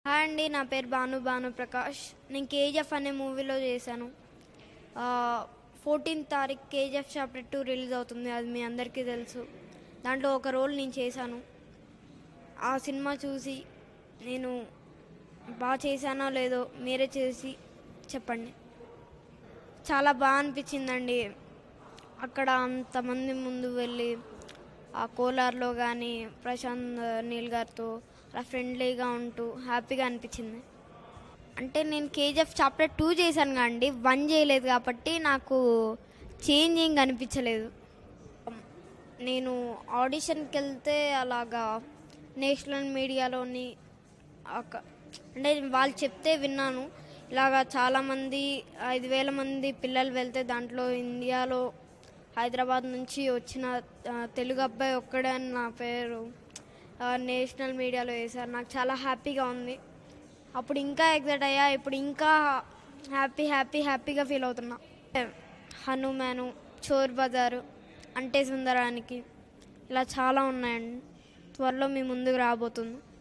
hi అండి నా పేరు భాను భాను ప్రకాష్ నేను కేజీఎఫ్ అనే మూవీలో చేశాను ఫోర్టీన్త్ తారీఖు కేజీఎఫ్ చాప్టర్ టూ రిలీజ్ అవుతుంది అది మీ అందరికీ తెలుసు దాంట్లో ఒక రోల్ నేను చేశాను ఆ సినిమా చూసి నేను బాగా చేశానో లేదో మీరే చేసి చెప్పండి చాలా బాగా అనిపించిందండి అక్కడ అంతమంది ముందు వెళ్ళి ఆ కోలార్లో కానీ ప్రశాంత్ నీల్ గారితో అలా ఫ్రెండ్లీగా ఉంటూ హ్యాపీగా అనిపించింది అంటే నేను కేజీఎఫ్ చాప్టర్ టూ చేశాను అండి వన్ చేయలేదు కాబట్టి నాకు చేంజింగ్ అనిపించలేదు నేను ఆడిషన్కి వెళ్తే అలాగా నేషనల్ మీడియాలోని ఒక- అంటే వాళ్ళు చెప్తే విన్నాను ఇలాగా చాలామంది ఐదు వేల మంది పిల్లలు వెళ్తే దాంట్లో ఇండియాలో హైదరాబాద్ నుంచి వచ్చిన ఆ, తెలుగు అబ్బాయి ఒక్కడే అని నా పేరు ఆ, నేషనల్ మీడియాలో వేశారు నాకు చాలా హ్యాపీగా ఉంది అప్పుడు ఇంకా ఎగ్జైట్ అయ్యా ఇప్పుడు ఇంకా హ్యాపీ హ్యాపీ హ్యాపీగా ఫీల్ అవుతున్నా హనుమాను చోర్ బజారు అంటే సుందరానికి ఇలా చాలా ఉన్నాయండి త్వరలో మీ ముందుకు రాబోతుంది